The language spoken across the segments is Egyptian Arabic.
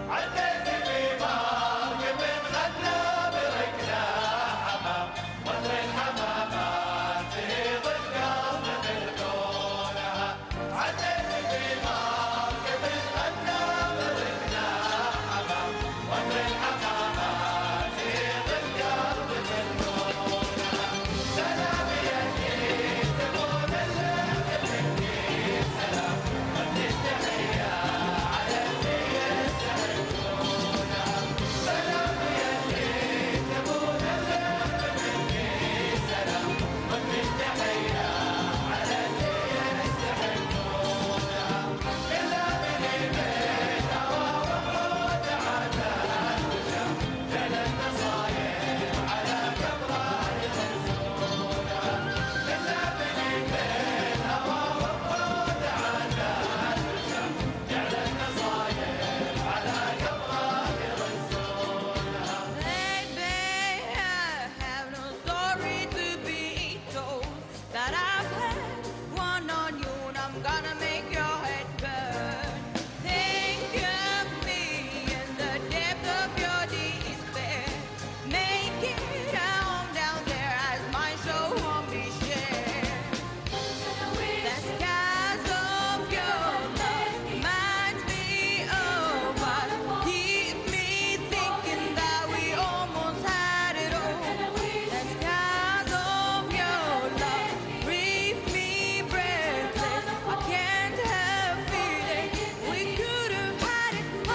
عديت في مركب غنى بركنا حمام وطر الحمامات في ظل قلب بالكونها عديت في مركب غنى بركنا حمام وطر الحمامات في ظل قلب بالكونها سلام يا جيت تقول اللي سلام ودي التحية على اللي يستحقونها سلام يا جيت تقول اللي سلام ودي التحية على اللي يستحقونها إلا من بيت هوى وحود عداد وشام جل النصايب على قبره يغزونها إلا من بيت هوى وحود عداد وشام جل النصايب على قبره يغزونها Baby, I have no story to be told that I've had one on you and I'm gonna make your head burn. Think of me in the depth of your despair. Make it a home down there as my soul won't be shared. The skies of your love reminds me of us. Keep me thinking that we almost had it all. The skies of your love leave me breathless. I can't help feeling we could have had it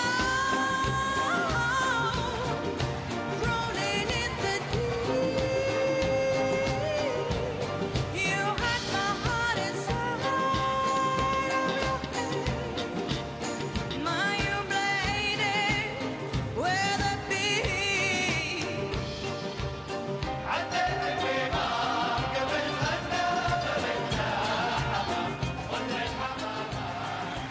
all. Rolling in the deep, you had my heart inside My you bladed with a bee. عديت في مركب غنى بركنا حمام وطر الحمامات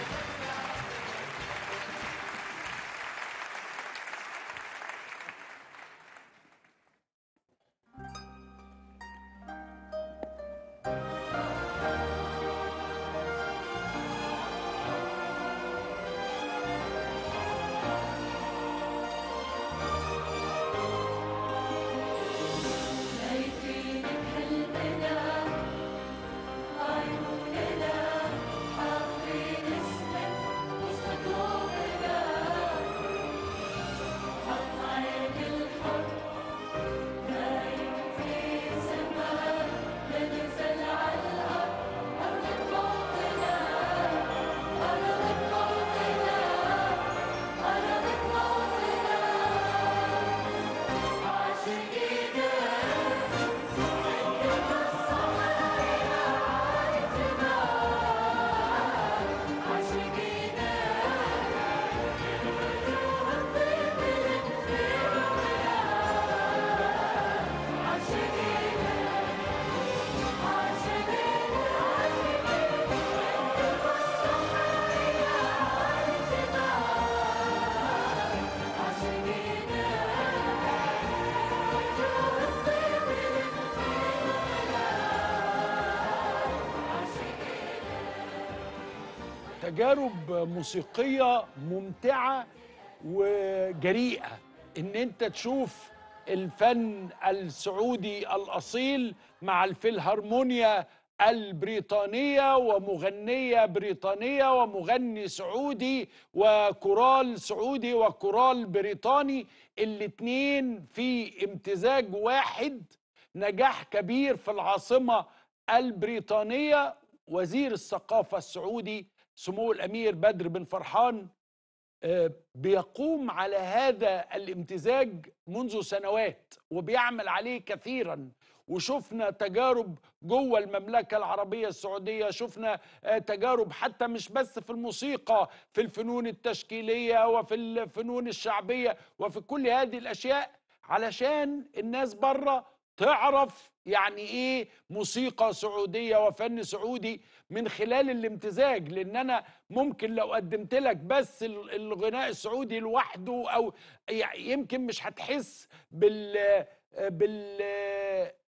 شايفين بحلمنا عيوننا حافرين اسمك وسط قلوبنا حطعين الحب نايم في سماء ننزل على الأرض أرض موطنا أرض موطنا أرض موطنا عاشقينا تجارب موسيقية ممتعة وجريئة ان انت تشوف الفن السعودي الاصيل مع الفيلهارمونيا البريطانية ومغنية بريطانية ومغني سعودي وكورال سعودي وكورال بريطاني الاتنين في امتزاج واحد نجاح كبير في العاصمة البريطانية وزير الثقافة السعودي سمو الأمير بدر بن فرحان آه، بيقوم على هذا الامتزاج منذ سنوات وبيعمل عليه كثيرا وشفنا تجارب جوه المملكة العربية السعودية شفنا آه، تجارب حتى مش بس في الموسيقى في الفنون التشكيلية وفي الفنون الشعبية وفي كل هذه الأشياء علشان الناس بره تعرف يعني ايه موسيقى سعوديه وفن سعودي من خلال الامتزاج لان انا ممكن لو قدمت لك بس ال- الغناء السعودي لوحده او يع- يمكن مش هتحس بال بال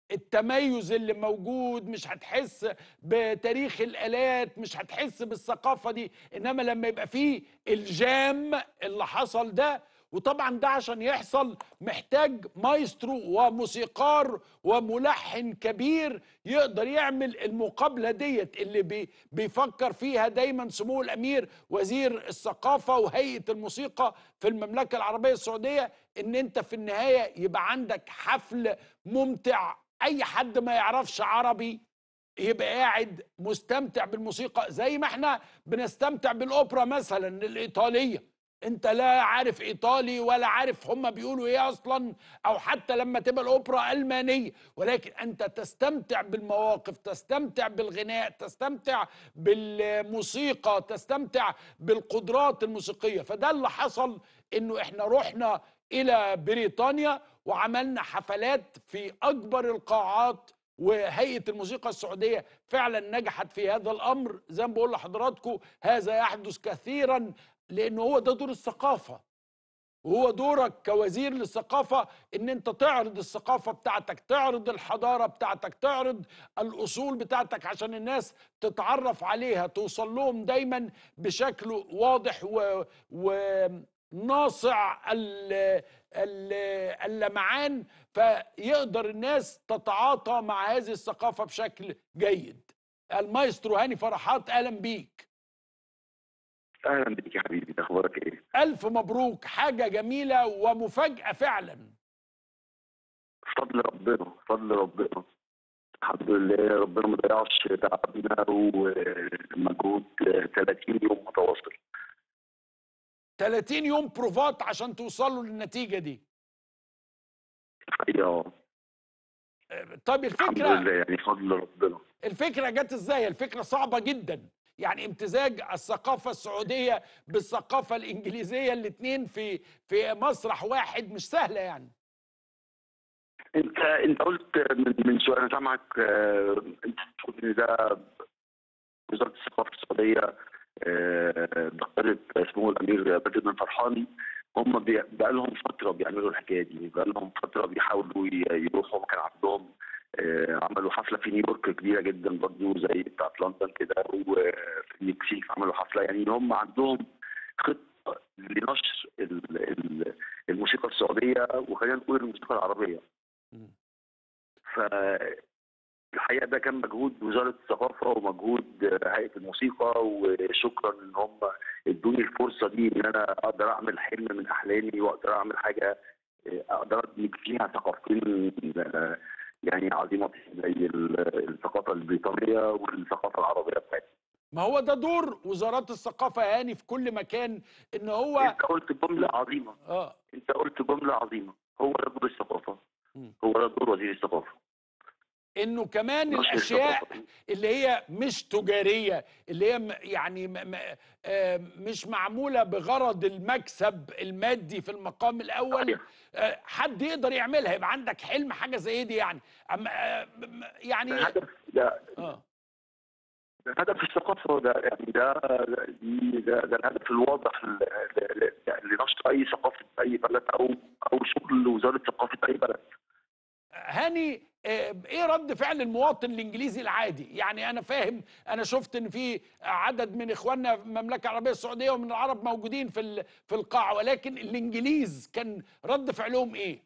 التميز اللي موجود مش هتحس بتاريخ الآلات مش هتحس بالثقافة دي إنما لما يبقى فيه الجام اللي حصل ده وطبعا ده عشان يحصل محتاج مايسترو وموسيقار وملحن كبير يقدر يعمل المقابله ديت اللي بي بيفكر فيها دايما سمو الامير وزير الثقافه وهيئه الموسيقى في المملكه العربيه السعوديه ان انت في النهايه يبقى عندك حفل ممتع اي حد ما يعرفش عربي يبقى قاعد مستمتع بالموسيقى زي ما احنا بنستمتع بالاوبرا مثلا الايطاليه انت لا عارف ايطالي ولا عارف هم بيقولوا ايه اصلا او حتى لما تبقى الاوبرا المانيه ولكن انت تستمتع بالمواقف تستمتع بالغناء تستمتع بالموسيقى تستمتع بالقدرات الموسيقيه فده اللي حصل انه احنا رحنا الى بريطانيا وعملنا حفلات في اكبر القاعات وهيئه الموسيقى السعوديه فعلا نجحت في هذا الامر زي ما بقول لحضراتكم هذا يحدث كثيرا لان هو ده دور الثقافه وهو دورك كوزير للثقافة ان انت تعرض الثقافة بتاعتك تعرض الحضارة بتاعتك تعرض الاصول بتاعتك عشان الناس تتعرف عليها توصل لهم دايما بشكل واضح و... وناصع ال... ال... اللمعان فيقدر الناس تتعاطى مع هذه الثقافة بشكل جيد المايسترو هاني فرحات اهلا بيك اهلا بك يا حبيبي اخبارك ايه؟ الف مبروك حاجة جميلة ومفاجأة فعلا فضل ربنا فضل ربنا الحمد لله ربنا ما ضيعش تعبنا ومجهود 30 يوم متواصل 30 يوم بروفات عشان توصلوا للنتيجة دي حقيقة طيب الحمد الفكرة لله يعني فضل ربنا الفكرة جت ازاي الفكرة صعبة جدا يعني امتزاج الثقافة السعودية بالثقافة الإنجليزية الاتنين في في مسرح واحد مش سهلة يعني انت انت قلت من من شويه انا سامعك آه، انت بتقول ان ده وزاره الثقافه السعوديه آه، بقياده سمو الامير بدر بن فرحاني هم بي- بقى لهم فتره بيعملوا الحكايه دي بقى لهم فتره بيحاولوا ي- يروحوا كان عندهم آه، عملوا حفله في نيويورك كبيره جدا برضه زي بتاعت لندن كده وفي المكسيك عملوا حفله يعني هم عندهم خطه لنشر ال- ال- الموسيقى السعوديه وخلينا نقول الموسيقى العربيه فالحقيقه ده كان مجهود وزاره الثقافه ومجهود هيئه الموسيقى وشكرا ان هم ادوني الفرصه دي ان انا اقدر اعمل حلم من احلامي واقدر اعمل حاجه اقدر ادمج فيها ثقافتين يعني عظيمتين زي ال- الثقافه البريطانيه والثقافه العربيه بتاعتنا. ما هو ده دور وزارات الثقافة يا هاني في كل مكان ان هو انت قلت جمله عظيمه اه انت قلت جمله عظيمه هو ده دور الثقافه مم. هو ده دور وزير الثقافه انه كمان نشر الاشياء الثقافة. اللي هي مش تجاريه اللي هي م- يعني م- م- آه، مش معموله بغرض المكسب المادي في المقام الاول صحيح. آه، حد يقدر يعملها يبقى عندك حلم حاجه زي دي يعني أما آه، م- يعني ده هدف ده اه ده هدف الثقافه ده يعني ده دي- ده, ده الهدف الواضح ل- ل- ل- لنشر اي ثقافه اي بلد او او شغل وزاره ثقافه اي بلد. هاني آه، ايه رد فعل المواطن الانجليزي العادي يعني انا فاهم انا شفت ان في عدد من اخواننا في المملكه العربيه السعوديه ومن العرب موجودين في ال- في القاعه ولكن الانجليز كان رد فعلهم ايه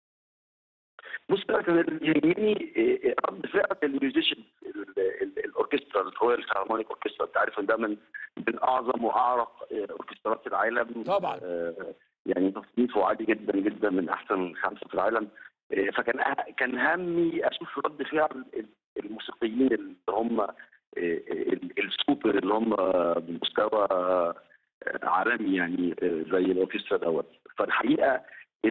بص بقى كان اللي يهمني إيه، رد فعل الميوزيشن الاوركسترا الرويال هارمونيك اوركسترا انت عارف ان ده من من اعظم واعرق إيه، اوركسترات العالم طبعاً. آه، يعني تصنيفه عالي جدا جدا من احسن خمسه في العالم إيه، فكان أه- كان همي اشوف رد فعل الموسيقيين اللي هم إيه، ال- السوبر اللي هم بمستوى آه، عالمي يعني آه، زي الاوركسترا دوت فالحقيقه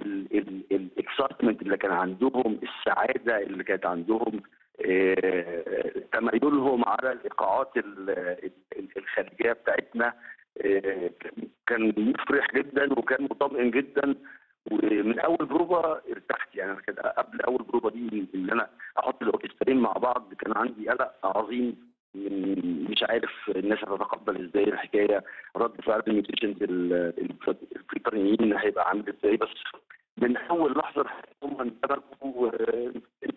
الاكسايتمنت اللي كان عندهم السعاده اللي كانت عندهم آه، تميلهم على الايقاعات ال- ال- الخارجيه بتاعتنا آه، كان مفرح جدا وكان مطمئن جدا ومن اول بروفه ارتحت يعني أنا كده قبل اول بروفه دي ان انا احط الاوركسترين مع بعض كان عندي قلق عظيم من مش عارف الناس هتتقبل ازاي الحكايه رد فعل الميوزيشنز البريطانيين هيبقى عامل ازاي بس من اول لحظه هم اندمجوا انت قلت برضه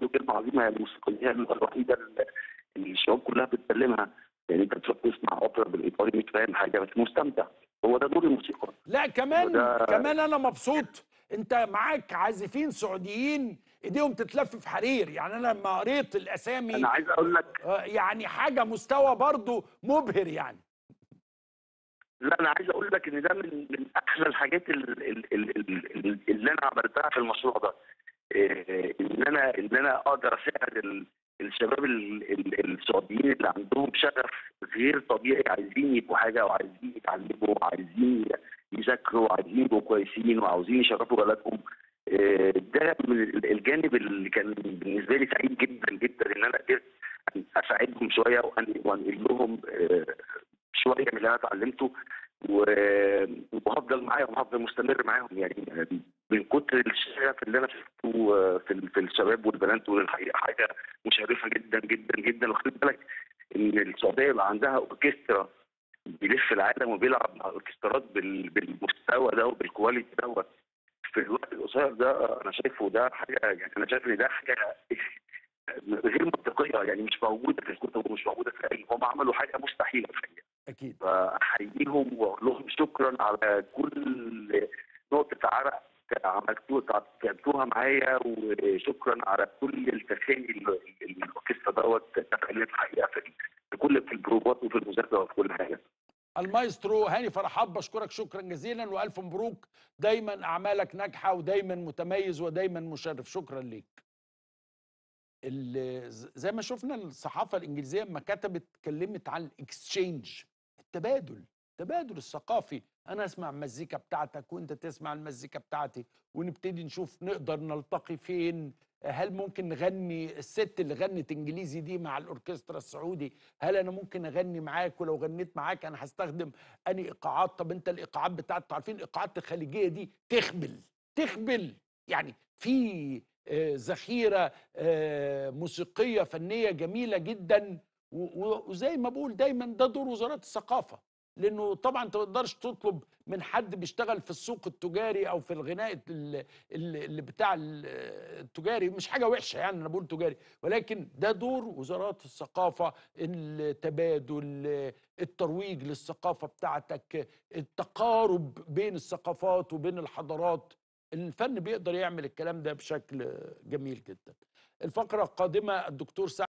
برضه كلمه عظيمه هي الموسيقيه اللغه الوحيده اللي اللي الشباب كلها بتتكلمها يعني انت بتروح تسمع اوبرا بالايطالي مش فاهم حاجه بس مستمتع هو ده دور الموسيقى لا كمان وده- كمان انا مبسوط انت معاك عازفين سعوديين ايديهم تتلف في حرير يعني انا لما قريت الاسامي انا عايز اقول لك آه، يعني حاجه مستوى برضو مبهر يعني لا انا عايز اقول لك ان ده من من احلى الحاجات ال- ال- ال- ال- اللي انا عملتها في المشروع ده إيه، ان انا ان انا اقدر اساعد ال- الشباب ال- ال- السعوديين اللي عندهم شغف غير طبيعي عايزين يبقوا حاجه وعايزين يتعلموا وعايزين يذاكروا وعايزين يبقوا كويسين وعاوزين يشرفوا بلدهم إيه، ده من ال- الجانب اللي كان بالنسبه لي سعيد جدا جدا ان انا قدرت اساعدهم شويه وأن- وانقل لهم آه، شويه من اللي انا اتعلمته و- وهفضل معاهم وهفضل مستمر معاهم يعني من كتر الشغف اللي انا شفته في ال- في الشباب والبنات والحقيقه حاجه مشرفه جدا جدا جدا وخد بالك ان السعوديه يبقى عندها اوركسترا بيلف العالم وبيلعب مع اوركسترات بال- بالمستوى ده وبالكواليتي دوت في الوقت القصير ده انا شايفه ده حاجه يعني انا شايف ان ده حاجه غير منطقيه يعني مش موجوده في الكتب ومش موجوده في العلم هم عملوا حاجه مستحيله الحقيقه اكيد فاحييهم واقول لهم شكرا على كل نقطه عرق عملتوها تعبتوها معايا وشكرا على كل التخيل اللي الاوركسترا دوت تفعيلات الحقيقه في في كل في البروفات وفي المذاكره وفي كل حاجه المايسترو هاني فرحات بشكرك شكرا جزيلا والف مبروك دايما اعمالك ناجحه ودايما متميز ودايما مشرف شكرا ليك ال- ز- زي ما شفنا الصحافه الانجليزيه لما كتبت اتكلمت عن الاكسشينج التبادل التبادل الثقافي انا اسمع المزيكا بتاعتك وانت تسمع المزيكا بتاعتي ونبتدي نشوف نقدر نلتقي فين هل ممكن نغني الست اللي غنت انجليزي دي مع الاوركسترا السعودي هل انا ممكن اغني معاك ولو غنيت معاك انا هستخدم اني ايقاعات طب انت الايقاعات بتاعتك عارفين الايقاعات الخليجيه دي تخبل تخبل يعني في آه، ذخيره آه، موسيقيه فنيه جميله جدا و- و- وزي ما بقول دايما ده دور وزارات الثقافه لانه طبعا انت ما تقدرش تطلب من حد بيشتغل في السوق التجاري او في الغناء ال- ال- اللي بتاع ال- التجاري مش حاجه وحشه يعني انا بقول تجاري ولكن ده دور وزارات الثقافه التبادل الترويج للثقافه بتاعتك التقارب بين الثقافات وبين الحضارات الفن بيقدر يعمل الكلام ده بشكل جميل جدا الفقره القادمه الدكتور سعد